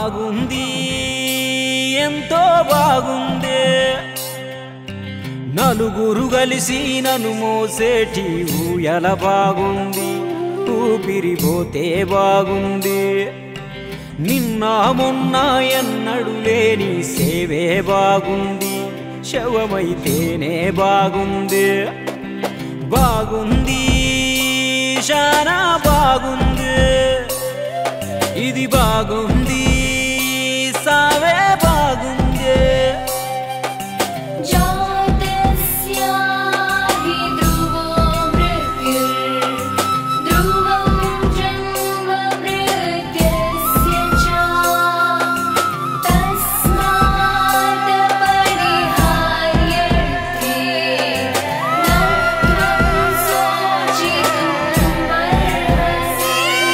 బాగుంది ఎంతో బాగుంది నలుగురు కలిసి నన్ను మోసేటి ఊయల బాగుంది ఊపిరిపోతే బాగుంది నిన్న మొన్న ఎన్నడు లేని సేవే బాగుంది శవమైతేనే బాగుంది బాగుంది శానా బాగుంది ఇది బాగుంది సావే బాగుంది ज्योतिष्या हि ध्रुवो मृत्युर्ध्रुवं जन्म मृत्यस्य च तस्मात् परिहार्यर्थे न त्वं शोचितुमर्हसि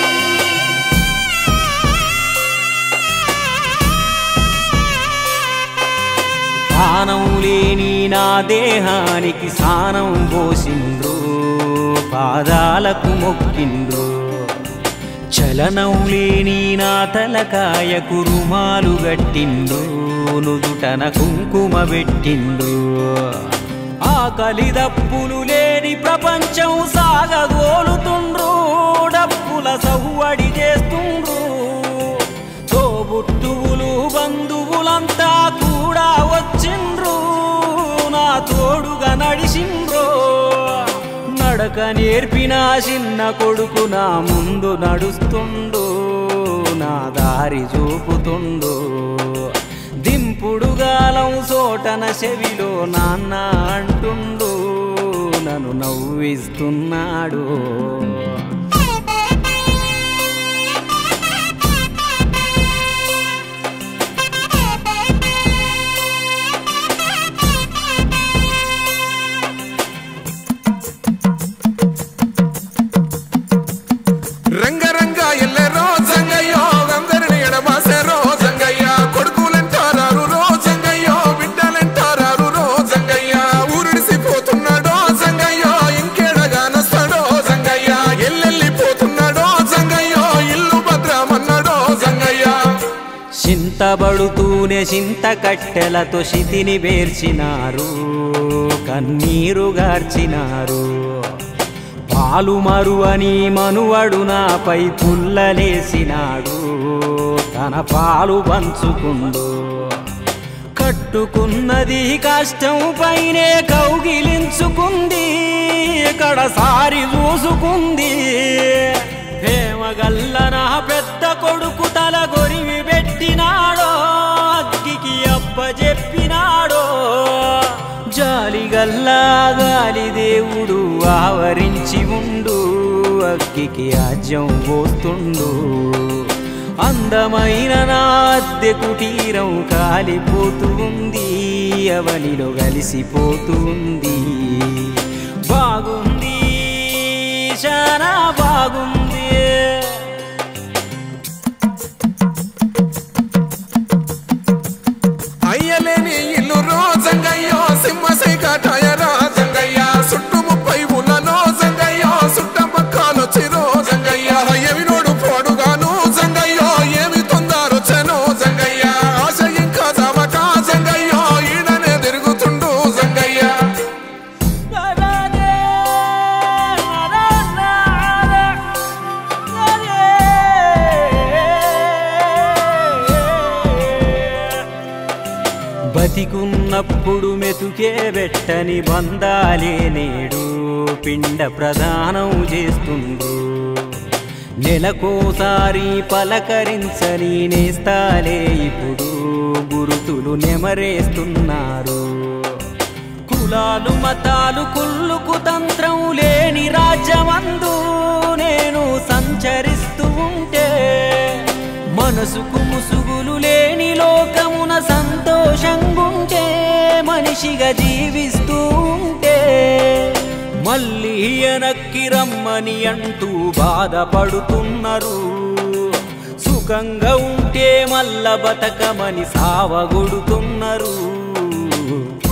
ప్రాణం లేని నా దేహానికి సానం పోసిండ్రు పాదాలకు మొక్కిండ్రు చలనం లేని నా తలకాయకు రుమాలు గట్టిండ్రు నుదుటన కుంకుమ పెట్టిండ్రు ఆకలి దప్పులు లేని ప్రపంచం సాగగోలుతుండ్రు డప్పుల సవ్వడి చేస్తుండ్రు తోబుట్టువులు బంధువులంతా కూడా వచ్చిండ్రు నా తోడుగా నడిచిండ్రు నడక నేర్పిన చిన్న కొడుకు నా ముందు నడుస్తుండు నా దారి చూపుతుండు దింపుడు గాలం సోటన చెవిలో నాన్న అంటుండు నన్ను నవ్విస్తున్నాడు రంగరంగ ఎల్లెరో జంగయ్యో అందరిని ఎడబాసెరో జంగయ్య కొడుకులంటారారు రో జంగయ్యో బిడ్డలంటారారు రో జంగయ్య ఊరిడిసిపోతున్నాడో జంగయ్యో ఇంకేడగానొస్తాడో జంగయ్య ఎల్లెళ్ళిపోతున్నాడో జంగయ్యో ఇల్లు భద్రమన్నాడో జంగయ్య చింతబడుతూనే చింత కట్టెలతో శితిని పేర్చినారు కన్నీరు గార్చినారు పాలు మరువని మనువడు నాపై పుల్లలేసినాడు తన పాలు పంచుకుండు కట్టుకున్నది కష్టం పైనే కౌగిలించుకుంది కడసారి చూసుకుంది ప్రేమగల్ల నా పెద్ద కొడుకు తల గొరివి పెట్టినాడో అగ్గికి అప్ప చెప్పినాడో జాలిగల్లా గాలి దేవుడు ఆవరించి ఉండు అగ్గికి ఆజ్యం పోతుండు అందమైన నా అద్దె కుటీరం కాలిపోతూ ఉంది అవనిలో కలిసిపోతూ ఉంది బాగుంది చాలా బాగుంది అయ్యలేని ఇల్లు రోజంగయ్యో సింహసై కాటాయరా జంగయ్య సుట్టు ముప్పై ఉన్నలో జంగయ్యో సుట్ట పక్కలొచ్చి రోజంగయ్య ఎవినోడు పోడుగాను జంగయ్యో ఏమి తొందరొచ్చను జంగయ్య ఆశ ఇంకా జామక జంగయ్యో ఈడనే తిరుగుతుండు జంగయ్య బతికున్నప్పుడు మెతుకే పెట్టని బంధాలే నేడు పిండ ప్రదానం చేస్తుండ్రు నెలకోసారి పలకరించని నేస్తాలే ఇప్పుడు గురుతులు నెమరేస్తున్నారు కులాలు మతాలు కుళ్ళుకు తంత్రం లేని రాజ్యమందు నేను సంచరిస్తూ ఉంటే మనసుకు ముసుగులు లేని లోకమున సంతోషంగుంటే మనిషిగా జీవిస్తూ ఉంటే మళ్ళీ వెనక్కి రమ్మని అంటూ బాధపడుతున్నారు సుఖంగా ఉంటే మల్ల బతకమని సావగొడుతున్నారు